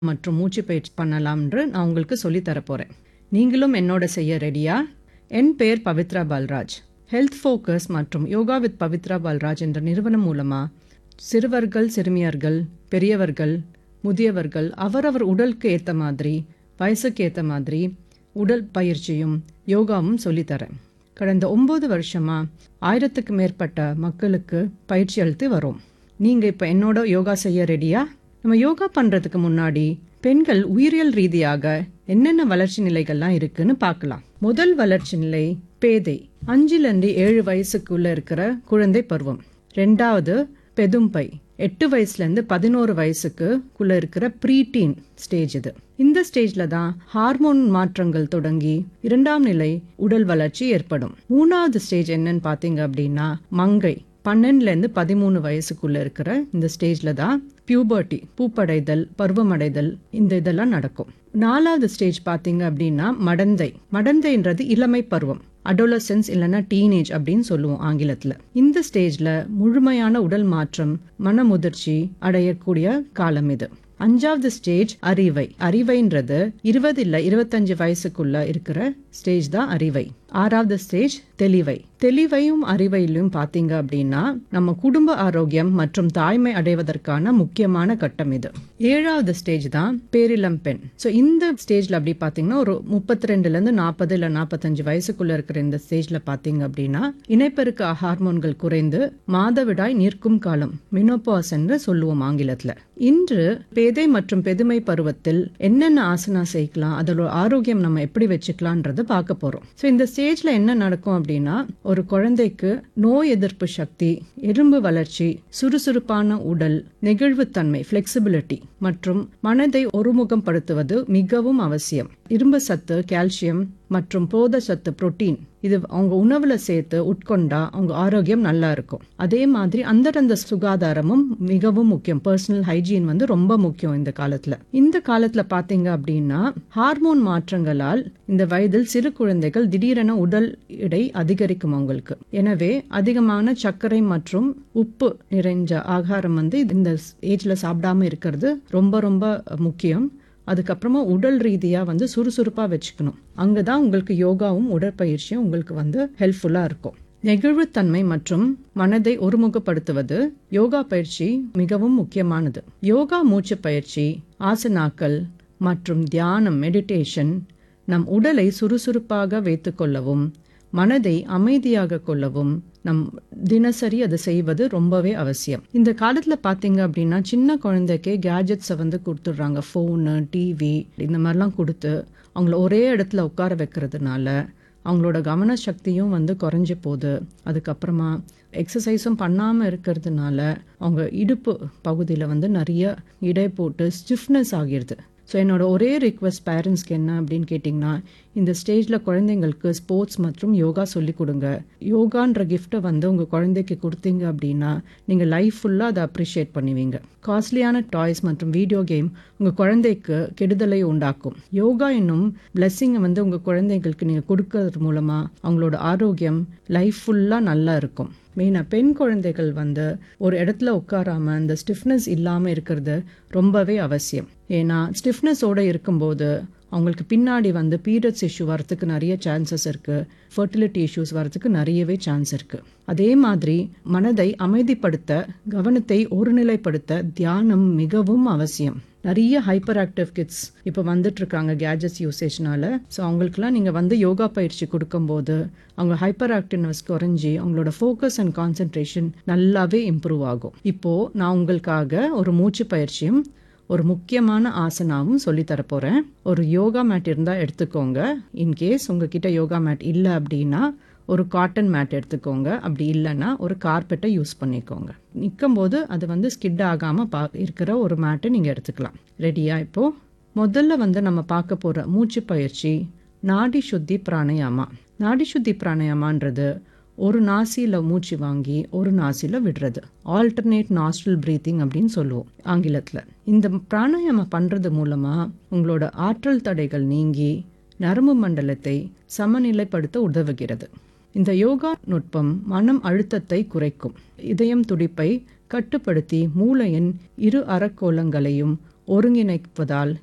மற்றும் மூச்சு பயிற்சி பண்ணலாம்ன்று நான் உங்களுக்கு சொல்லித் தரப் போறேன் நீங்களும் என்னோட செய்ய ரெடியா என் பெயர் பவித்ரா பால்ராஜ் ஹெல்த் ஃபோக்கஸ் மற்றும் யோகா வித் பவித்ரா பால்ராஜ் என்ற நிறுவனம் மூலமா சிறுவர்கள் சிறுமியர்கள் பெரியவர்கள் முதியவர்கள் அவரவர் உடலுக்கு ஏற்ற மாதிரி வயசுக்கு ஏற்ற மாதிரி உடல் பயிற்சியும் யோகாவும் சொல்லித்தரேன் கடந்த ஒன்பது வருஷமா ஆயிரத்துக்கு மேற்பட்ட மக்களுக்கு பயிற்சி அளித்து வரோம் நீங்க இப்ப என்னோட யோகா செய்ய ரெடியா நம்ம யோகா பண்றதுக்கு முன்னாடி பெண்கள் உயிரியல் ரீதியாக என்னென்ன வளர்ச்சி நிலைகள்லாம் இருக்குன்னு பார்க்கலாம் முதல் வளர்ச்சி நிலை பேதை அஞ்சுல இருந்து ஏழு வயசுக்குள்ள இருக்கிற குழந்தை பருவம் ரெண்டாவது பெதும்பை எட்டு வயசுல இருந்து பதினோரு வயசுக்குள்ள இருக்கிற ப்ரீடீன் ஸ்டேஜ் இது இந்த ஸ்டேஜ்ல தான் ஹார்மோன் மாற்றங்கள் தொடங்கி இரண்டாம் நிலை உடல் வளர்ச்சி ஏற்படும் மூணாவது ஸ்டேஜ் என்னன்னு பாத்தீங்க அப்படின்னா மங்கை பன்னெண்டுல இருந்து பதிமூணு வயசுக்குள்ள இருக்கிற இந்த ஸ்டேஜ்ல தான் பியூபர்ட்டி பூப்படைதல் பருவமடைதல் இந்த இதெல்லாம் நடக்கும் நாலாவது ஸ்டேஜ் பாத்தீங்க அப்படின்னா மடந்தை மடந்தைன்றது இளமை பருவம் அடோலசென்ஸ் இல்லைன்னா டீனேஜ் அப்படின்னு சொல்லுவோம் ஆங்கிலத்துல இந்த ஸ்டேஜ்ல முழுமையான உடல் மாற்றம் மனமுதிர்ச்சி அடையக்கூடிய காலம் இது அஞ்சாவது ஸ்டேஜ் அறிவை அறிவைன்றது இருபது இல்ல இருபத்தஞ்சு வயசுக்குள்ள இருக்கிற ஸ்டேஜ் தான் அறிவை ஆறாவது ஸ்டேஜ் தெளிவை தெளிவையும் அறிவையிலும் பாத்தீங்க அப்படின்னா நம்ம குடும்ப ஆரோக்கியம் மற்றும் தாய்மை அடைவதற்கான முக்கியமான கட்டம் இது ஏழாவது ஸ்டேஜ் தான் பேரிளம் பெண் ஸோ இந்த ஸ்டேஜ்ல அப்படி பாத்தீங்கன்னா ஒரு முப்பத்தி ரெண்டுல இருந்து நாற்பது இல்ல நாற்பத்தஞ்சு வயசுக்குள்ள இருக்கிற இந்த ஸ்டேஜ்ல பாத்தீங்க அப்படின்னா இணைப்பெருக்க ஹார்மோன்கள் குறைந்து மாதவிடாய் நிற்கும் காலம் மினோபாஸ் என்று சொல்லுவோம் ஆங்கிலத்துல இன்று பேதை மற்றும் பெதுமை பருவத்தில் என்னென்ன ஆசனா செய்யலாம் அதோட ஆரோக்கியம் நம்ம எப்படி வச்சுக்கலாம்ன்றத பார்க்க போறோம் ஸோ இந்த ஸ்டேஜ்ல என்ன நடக்கும் அப்படின்னா ஒரு குழந்தைக்கு நோய் எதிர்ப்பு சக்தி எறும்பு வளர்ச்சி சுறுசுறுப்பான உடல் நெகிழ்வுத்தன்மை ஃபிளெக்சிபிலிட்டி மற்றும் மனதை ஒருமுகப்படுத்துவது மிகவும் அவசியம் இரும்பு சத்து கால்சியம் மற்றும் புரோத சத்து புரோட்டீன் இது அவங்க உணவுல சேர்த்து உட்கொண்டா அவங்க ஆரோக்கியம் நல்லா இருக்கும் அதே மாதிரி அந்தரந்த சுகாதாரமும் மிகவும் முக்கியம் பர்சனல் ஹைஜீன் வந்து ரொம்ப முக்கியம் இந்த காலத்துல இந்த காலத்துல பாத்தீங்க அப்படின்னா ஹார்மோன் மாற்றங்களால் இந்த வயதில் சிறு குழந்தைகள் திடீரென உடல் எடை அதிகரிக்கும் அவங்களுக்கு எனவே அதிகமான சர்க்கரை மற்றும் உப்பு நிறைஞ்ச ஆகாரம் வந்து இந்த ஏஜ்ல சாப்பிடாம இருக்கிறது ரொம்ப ரொம்ப முக்கியம் அதுக்கப்புறமா உடல் ரீதியாக வந்து சுறுசுறுப்பாக வச்சுக்கணும் அங்கே தான் உங்களுக்கு யோகாவும் உடற்பயிற்சியும் உங்களுக்கு வந்து ஹெல்ப்ஃபுல்லாக இருக்கும் நெகிழ்வுத்தன்மை மற்றும் மனதை ஒருமுகப்படுத்துவது யோகா பயிற்சி மிகவும் முக்கியமானது யோகா மூச்சு பயிற்சி ஆசனாக்கள் மற்றும் தியானம் மெடிடேஷன் நம் உடலை சுறுசுறுப்பாக வைத்துக்கொள்ளவும் மனதை அமைதியாக கொள்ளவும் நம் தினசரி அதை செய்வது ரொம்பவே அவசியம் இந்த காலத்துல பாத்தீங்க அப்படின்னா சின்ன குழந்தைக்கே கேஜெட்ஸை வந்து கொடுத்துடுறாங்க ஃபோனு டிவி இந்த மாதிரிலாம் கொடுத்து அவங்கள ஒரே இடத்துல உட்கார வைக்கிறதுனால அவங்களோட கவன சக்தியும் வந்து குறைஞ்சி போகுது அதுக்கப்புறமா எக்ஸசைஸும் பண்ணாமல் இருக்கிறதுனால அவங்க இடுப்பு பகுதியில் வந்து நிறைய இடை போட்டு ஸ்டிஃப்னஸ் ஆகிடுது ஸோ என்னோட ஒரே ரிக்வஸ்ட் பேரண்ட்ஸ்க்கு என்ன அப்படின்னு கேட்டிங்கன்னா இந்த ஸ்டேஜில் குழந்தைங்களுக்கு ஸ்போர்ட்ஸ் மற்றும் யோகா சொல்லி கொடுங்க யோகான்ற கிஃப்ட்டை வந்து உங்கள் குழந்தைக்கு கொடுத்தீங்க அப்படின்னா நீங்கள் லைஃப் ஃபுல்லாக அதை அப்ரிஷியேட் பண்ணுவீங்க காஸ்ட்லியான டாய்ஸ் மற்றும் வீடியோ கேம் உங்கள் குழந்தைக்கு கெடுதலை உண்டாக்கும் யோகா என்னும் பிளெஸ்ஸிங்கை வந்து உங்கள் குழந்தைங்களுக்கு நீங்கள் கொடுக்கறது மூலமாக அவங்களோட ஆரோக்கியம் லைஃப் ஃபுல்லாக நல்லா இருக்கும் மெயினாக பெண் குழந்தைகள் வந்து ஒரு இடத்துல உட்காராம அந்த ஸ்டிஃப்னஸ் இல்லாமல் இருக்கிறது ரொம்பவே அவசியம் ஏன்னா ஸ்டிஃப்னஸோட இருக்கும்போது அவங்களுக்கு பின்னாடி வந்து பீரியட்ஸ் இஷ்யூ வரத்துக்கு நிறைய சான்சஸ் இருக்கு ஃபர்டிலிட்டி இஷ்யூஸ் வரத்துக்கு நிறையவே சான்ஸ் இருக்கு அதே மாதிரி மனதை அமைதிப்படுத்த கவனத்தை ஒருநிலைப்படுத்த தியானம் மிகவும் அவசியம் நிறைய ஹைப்பர் ஆக்டிவ் கிட்ஸ் இப்போ வந்துட்டு இருக்காங்க கேஜெட்ஸ் யூசேஜ்னால ஸோ அவங்களுக்குலாம் நீங்கள் வந்து யோகா பயிற்சி கொடுக்கும்போது அவங்க ஹைப்பர் ஆக்டிவ்னஸ் குறைஞ்சி அவங்களோட ஃபோக்கஸ் அண்ட் கான்சென்ட்ரேஷன் நல்லாவே இம்ப்ரூவ் ஆகும் இப்போ நான் உங்களுக்காக ஒரு மூச்சு பயிற்சியும் ஒரு முக்கியமான ஆசனாவும் சொல்லி தரப்போறேன் ஒரு யோகா மேட் இருந்தால் எடுத்துக்கோங்க இன்கேஸ் உங்ககிட்ட யோகா மேட் இல்லை அப்படின்னா ஒரு காட்டன் மேட் எடுத்துக்கோங்க அப்படி இல்லைன்னா ஒரு கார்பெட்டை யூஸ் பண்ணிக்கோங்க நிற்கும் போது அது வந்து ஸ்கிட் ஆகாமல் பா இருக்கிற ஒரு மேட்டை நீங்கள் எடுத்துக்கலாம் ரெடியா இப்போ முதல்ல வந்து நம்ம பார்க்க போகிற மூச்சு பயிற்சி நாடி சுத்தி பிராணயாமா நாடி சுத்தி பிராணயாமான்றது ஒரு நாசியில் மூச்சு வாங்கி ஒரு நாசியில் விடுறது ஆல்டர்னேட் நாஸ்ட்ரல் ப்ரீத்திங் அப்படின்னு சொல்லுவோம் ஆங்கிலத்தில் இந்த பிராணாயாமம் பண்ணுறது மூலமாக உங்களோட ஆற்றல் தடைகள் நீங்கி நரம்பு மண்டலத்தை சமநிலைப்படுத்த உதவுகிறது இந்த யோகா நுட்பம் மனம் அழுத்தத்தை குறைக்கும் இதயம் துடிப்பை கட்டுப்படுத்தி மூளையின் இரு அறக்கோளங்களையும் ஒருங்கிணைப்பதால்